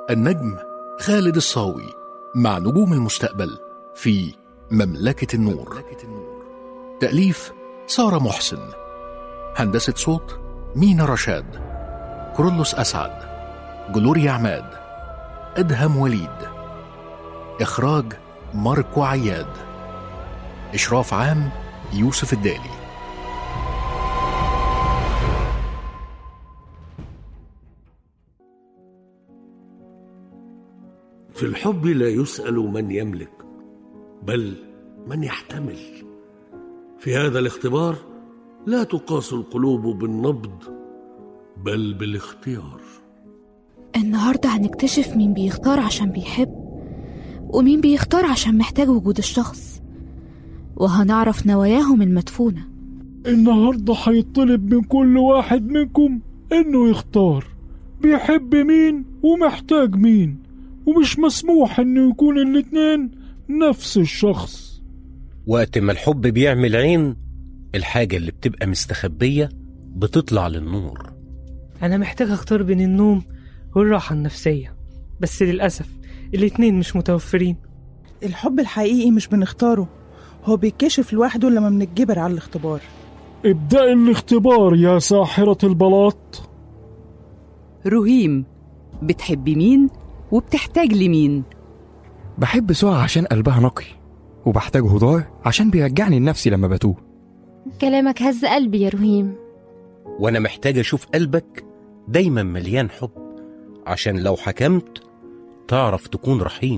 النجم خالد الصاوي مع نجوم المستقبل في مملكة النور تأليف سارة محسن هندسة صوت مينا رشاد كرولوس أسعد جلوريا عماد أدهم وليد إخراج ماركو عياد إشراف عام يوسف الدالي في الحب لا يسأل من يملك بل من يحتمل في هذا الاختبار لا تقاس القلوب بالنبض بل بالاختيار النهاردة هنكتشف مين بيختار عشان بيحب ومين بيختار عشان محتاج وجود الشخص وهنعرف نواياهم المدفونة النهاردة هيطلب من كل واحد منكم إنه يختار بيحب مين ومحتاج مين ومش مسموح إنه يكون الاتنين نفس الشخص وقت ما الحب بيعمل عين الحاجة اللي بتبقى مستخبية بتطلع للنور أنا محتاج أختار بين النوم والراحة النفسية بس للأسف الاتنين مش متوفرين الحب الحقيقي مش بنختاره هو بيتكشف لوحده لما بنتجبر على الاختبار ابدأ الاختبار يا ساحرة البلاط رهيم بتحبي مين وبتحتاج لمين بحب سوى عشان قلبها نقي وبحتاج هدار عشان بيرجعني لنفسي لما بتوه كلامك هز قلبي يا رهيم وأنا محتاج أشوف قلبك دايما مليان حب عشان لو حكمت تعرف تكون رحيم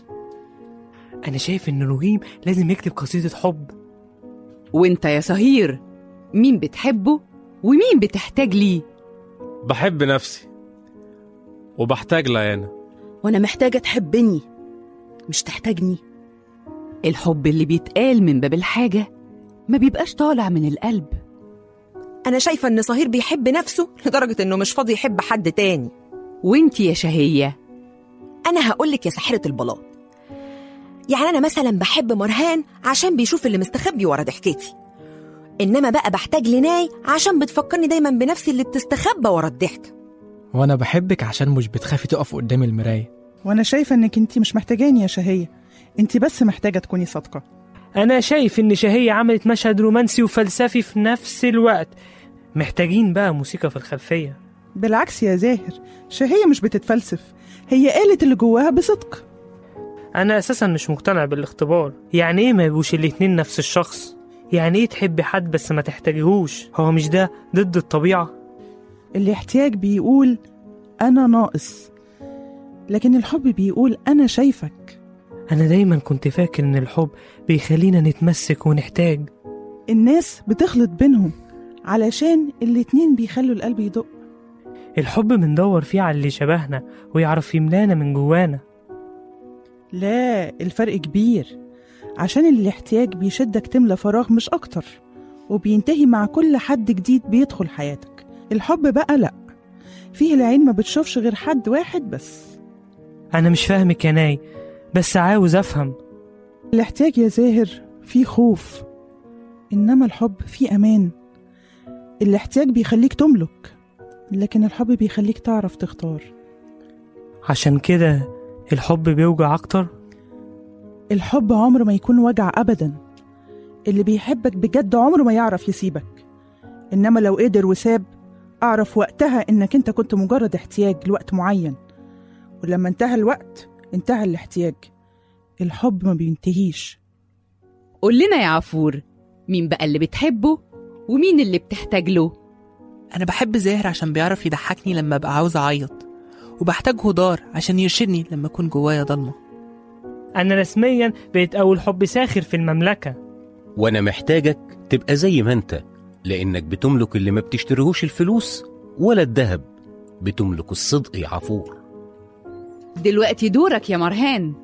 أنا شايف إن رهيم لازم يكتب قصيدة حب وانت يا صهير مين بتحبه ومين بتحتاج ليه بحب نفسي وبحتاج ليانا وانا محتاجه تحبني مش تحتاجني الحب اللي بيتقال من باب الحاجة ما بيبقاش طالع من القلب انا شايفه ان صهير بيحب نفسه لدرجه انه مش فاضي يحب حد تاني وانت يا شهية انا هقولك يا ساحره البلاط يعني انا مثلا بحب مرهان عشان بيشوف اللي مستخبي ورا ضحكتي انما بقى بحتاج لناي عشان بتفكرني دايما بنفسي اللي بتستخبى ورا الضحك وانا بحبك عشان مش بتخافي تقف قدام المراية وانا شايفه انك انت مش محتاجاني يا شهيه انت بس محتاجه تكوني صادقه أنا شايف إن شهية عملت مشهد رومانسي وفلسفي في نفس الوقت محتاجين بقى موسيقى في الخلفية بالعكس يا زاهر شهيه مش بتتفلسف هي قالت اللي جواها بصدق أنا أساسا مش مقتنع بالاختبار يعني إيه ما يبقوش الاتنين نفس الشخص يعني إيه تحبي حد بس ما تحتاجيهوش هو مش ده ضد الطبيعة الاحتياج بيقول انا ناقص لكن الحب بيقول انا شايفك أنا دايما كنت فاكر إن الحب بيخلينا نتمسك ونحتاج الناس بتخلط بينهم علشان الاتنين بيخلوا القلب يدق الحب بندور فيه على اللي شبهنا ويعرف يملانا من جوانا لا الفرق كبير عشان الاحتياج بيشدك تملى فراغ مش أكتر وبينتهي مع كل حد جديد بيدخل حياتك الحب بقى لأ فيه العين ما بتشوفش غير حد واحد بس أنا مش فاهمك يا ناي بس عاوز أفهم الاحتياج يا زاهر فيه خوف إنما الحب فيه أمان الاحتياج بيخليك تملك لكن الحب بيخليك تعرف تختار عشان كده الحب بيوجع أكتر الحب عمره ما يكون وجع أبدا اللي بيحبك بجد عمره ما يعرف يسيبك إنما لو قدر وساب أعرف وقتها إنك أنت كنت مجرد احتياج لوقت معين ولما انتهى الوقت انتهى الاحتياج الحب ما بينتهيش قول لنا يا عفور مين بقى اللي بتحبه ومين اللي بتحتاج له أنا بحب زاهر عشان بيعرف يضحكني لما أبقى عاوز أعيط وبحتاج هدار عشان يرشدني لما أكون جوايا ضلمة أنا رسميا بقيت أول حب ساخر في المملكة وأنا محتاجك تبقى زي ما أنت لأنك بتملك اللي ما بتشتريهوش الفلوس ولا الذهب بتملك الصدق يا عفور دلوقتي دورك يا مرهان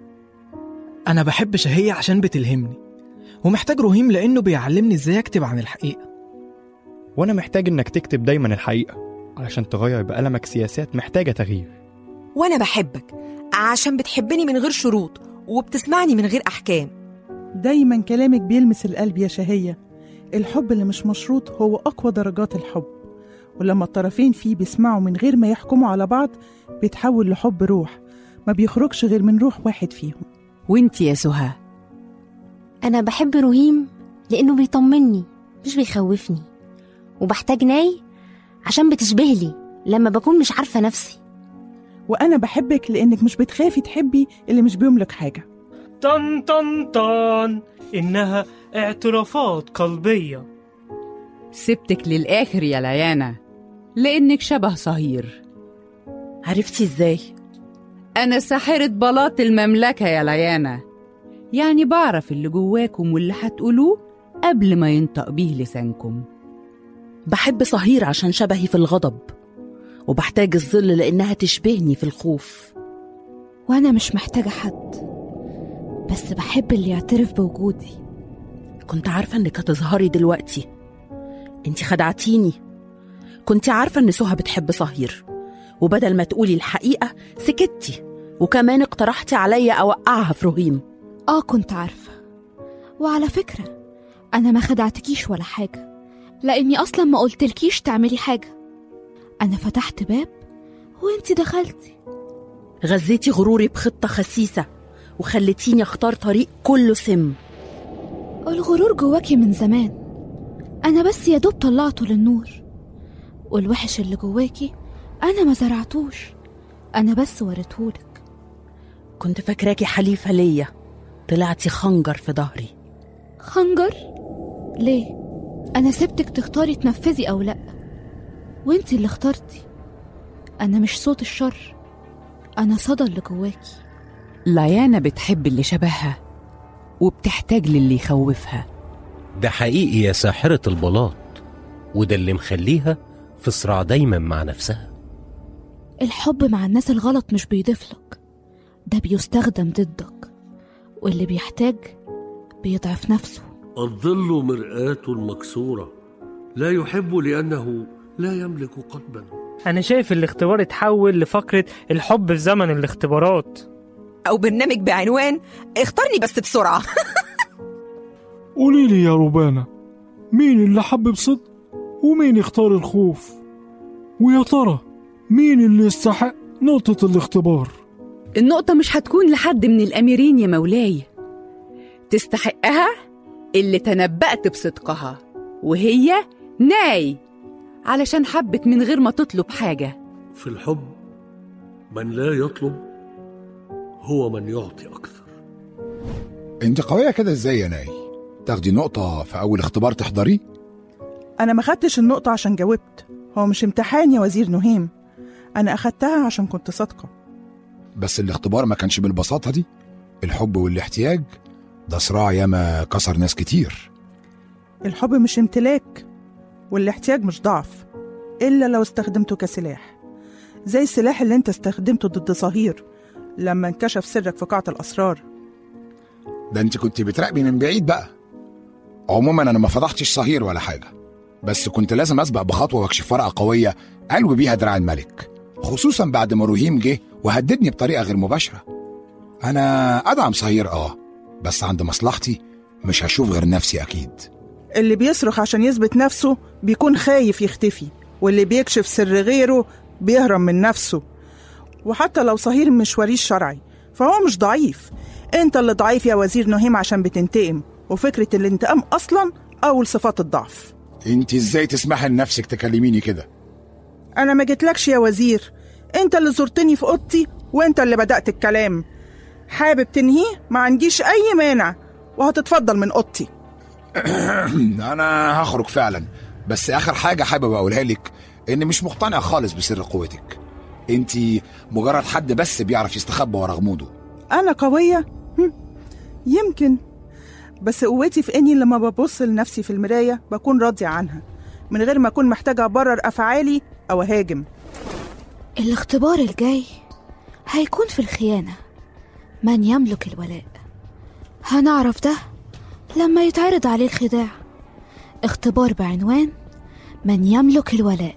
أنا بحب شهية عشان بتلهمني ومحتاج رهيم لأنه بيعلمني إزاي أكتب عن الحقيقة وأنا محتاج إنك تكتب دايما الحقيقة علشان تغير بقلمك سياسات محتاجة تغيير وانا بحبك عشان بتحبني من غير شروط وبتسمعني من غير احكام دايما كلامك بيلمس القلب يا شهية الحب اللي مش مشروط هو أقوى درجات الحب ولما الطرفين فيه بيسمعوا من غير ما يحكموا على بعض بيتحول لحب روح ما بيخرجش غير من روح واحد فيهم وانت يا سهى أنا بحب رهيم لأنه بيطمني مش بيخوفني وبحتاج ناي عشان بتشبهلي لما بكون مش عارفة نفسي وأنا بحبك لأنك مش بتخافي تحبي اللي مش بيملك حاجة طن طن طن إنها اعترافات قلبية سبتك للآخر يا ليانا لأنك شبه صهير عرفتي ازاي؟ أنا ساحرة بلاط المملكة يا ليانا يعني بعرف اللي جواكم واللي هتقولوه قبل ما ينطق بيه لسانكم بحب صهير عشان شبهي في الغضب وبحتاج الظل لأنها تشبهني في الخوف وأنا مش محتاجة حد بس بحب اللي يعترف بوجودي كنت عارفة إنك هتظهري دلوقتي انت خدعتيني كنت عارفة إن سهى بتحب صهير وبدل ما تقولي الحقيقة سكتي وكمان اقترحتي عليا أوقعها في رهيم آه كنت عارفة وعلى فكرة أنا ما خدعتكيش ولا حاجة لأني أصلا ما قلتلكيش تعملي حاجة أنا فتحت باب وانتي دخلتي غذيتي غروري بخطة خسيسة وخلتيني أختار طريق كله سم الغرور جواكي من زمان أنا بس يا دوب طلعته للنور والوحش اللي جواكي أنا ما زرعتوش أنا بس وريتهولك كنت فاكراكي حليفة ليا طلعتي خنجر في ظهري خنجر؟ ليه؟ أنا سبتك تختاري تنفذي أو لأ وانتي اللي اخترتي أنا مش صوت الشر أنا صدى اللي جواكي ليانا بتحب اللي شبهها وبتحتاج للي يخوفها ده حقيقي يا ساحرة البلاط وده اللي مخليها في صراع دايما مع نفسها الحب مع الناس الغلط مش بيضيفلك ده بيستخدم ضدك واللي بيحتاج بيضعف نفسه الظل مرآة مكسورة لا يحب لأنه لا يملك قلبا أنا شايف الاختبار اتحول لفقرة الحب في زمن الاختبارات أو برنامج بعنوان اختارني بس بسرعة قولي لي يا ربانة مين اللي حب بصدق ومين يختار الخوف ويا ترى مين اللي يستحق نقطة الاختبار النقطة مش هتكون لحد من الأميرين يا مولاي تستحقها اللي تنبأت بصدقها وهي ناي علشان حبت من غير ما تطلب حاجة في الحب من لا يطلب هو من يعطي أكثر انت قوية كده ازاي يا ناي تاخدي نقطة في أول اختبار تحضريه أنا ما خدتش النقطة عشان جاوبت هو مش امتحان يا وزير نهيم أنا أخدتها عشان كنت صادقة بس الاختبار ما كانش بالبساطة دي الحب والاحتياج ده صراع ياما كسر ناس كتير الحب مش امتلاك والاحتياج مش ضعف إلا لو استخدمته كسلاح زي السلاح اللي انت استخدمته ضد صهير لما انكشف سرك في قاعة الأسرار ده انت كنت بتراقبي من بعيد بقى عموما انا ما فضحتش صهير ولا حاجة بس كنت لازم اسبق بخطوة واكشف ورقة قوية علوي بيها دراع الملك خصوصا بعد ما رهيم جه وهددني بطريقة غير مباشرة انا ادعم صهير اه بس عند مصلحتي مش هشوف غير نفسي اكيد اللي بيصرخ عشان يثبت نفسه بيكون خايف يختفي واللي بيكشف سر غيره بيهرب من نفسه وحتى لو صهير مش وريث شرعي فهو مش ضعيف انت اللي ضعيف يا وزير نهيم عشان بتنتقم وفكرة الانتقام أصلا أول صفات الضعف انت ازاي تسمحي لنفسك تكلميني كده أنا ما جيتلكش يا وزير انت اللي زرتني في أوضتي وانت اللي بدأت الكلام حابب تنهيه ما عنديش أي مانع وهتتفضل من أوضتي انا هخرج فعلا بس اخر حاجه حابب اقولها لك اني مش مقتنع خالص بسر قوتك انت مجرد حد بس بيعرف يستخبى ورا غموضه أنا قوية؟ هم، يمكن بس قوتي في إني لما ببص لنفسي في المراية بكون راضية عنها من غير ما أكون محتاجة أبرر أفعالي أو أهاجم الاختبار الجاي هيكون في الخيانة من يملك الولاء هنعرف ده لما يتعرض عليه الخداع اختبار بعنوان من يملك الولاء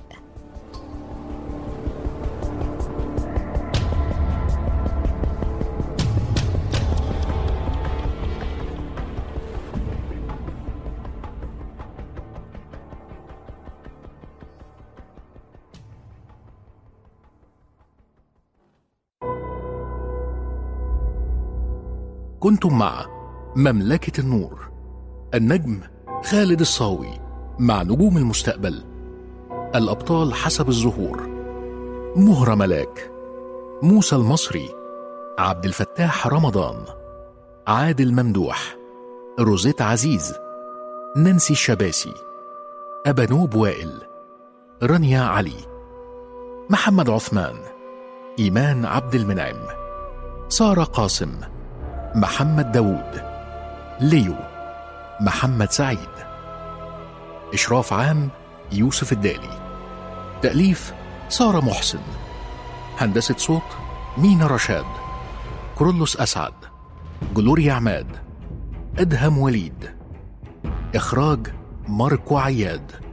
كنتم مع مملكة النور النجم خالد الصاوي مع نجوم المستقبل الأبطال حسب الظهور مهرة ملاك موسى المصري عبد الفتاح رمضان عادل ممدوح روزيت عزيز نانسي الشباسي أبانوب وائل رانيا علي محمد عثمان إيمان عبد المنعم سارة قاسم محمد داوود ليو محمد سعيد إشراف عام يوسف الدالي تأليف سارة محسن هندسة صوت مينا رشاد كرولوس أسعد جلوريا عماد أدهم وليد إخراج ماركو عياد